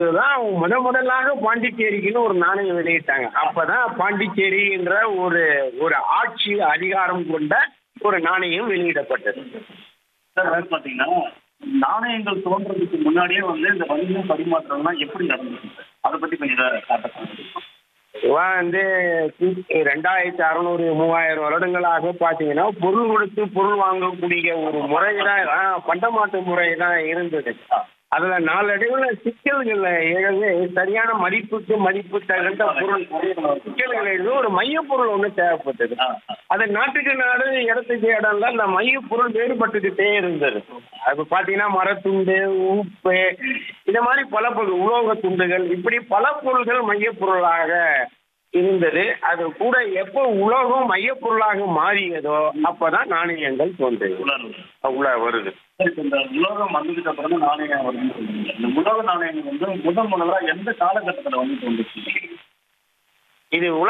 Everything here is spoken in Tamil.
தான் முத முதலாக பாண்டிச்சேரிக்குன்னு ஒரு நாணயம் வெளியிட்டாங்க அப்பதான் பாண்டிச்சேரின்ற ஒரு ஒரு ஆட்சி அதிகாரம் கொண்ட ஒரு நாணயம் வெளியிடப்பட்டது சார் அதாவது பார்த்தீங்கன்னா நாணயங்கள் தோன்றதுக்கு முன்னாடியே வந்து இந்த வணிக பரிமாற்றம்லாம் எப்படி நடந்துச்சு சார் அதை பற்றி கொஞ்சம் காட்ட இவன் வந்து ரெண்டாயிரத்தி அறநூறு மூவாயிரம் வருடங்களாக பார்த்தீங்கன்னா பொருள் கொடுத்து பொருள் வாங்கக்கூடிய ஒரு முறை தான் பண்டமாட்டு முறை தான் இருந்தது அதுல நாளடைவில் சிக்கல்கள் எழுது சரியான மதிப்புக்கு மதிப்பு தகுந்த பொருள் சிக்கல்கள் எழுது ஒரு மையப்பொருள் ஒன்று தேவைப்பட்டது அது நாட்டுக்கு நாடு இடத்துக்கு இடம்ல அந்த மையப்பொருள் வேறுபட்டுக்கிட்டே இருந்தது அது பார்த்தீங்கன்னா மரத்துண்டு உப்பு இந்த மாதிரி பல பொருள் உலோக துண்டுகள் இப்படி பல பொருள்கள் மையப்பொருளாக இருந்தது அது கூட எப்போ உலோகம் மையப்பொருளாக மாறியதோ அப்பதான் நாணயங்கள் தோன்றியது உலர்வு உள்ள வருது சார் இப்போ இந்த உலோகம் வந்ததுக்கு அப்புறம் தான் நாணயம் வருதுன்னு சொல்றீங்க இந்த உலோக நாணயங்கள் வந்து முதல் முதலாக எந்த காலகட்டத்தில் வந்து தோன்றுச்சு இது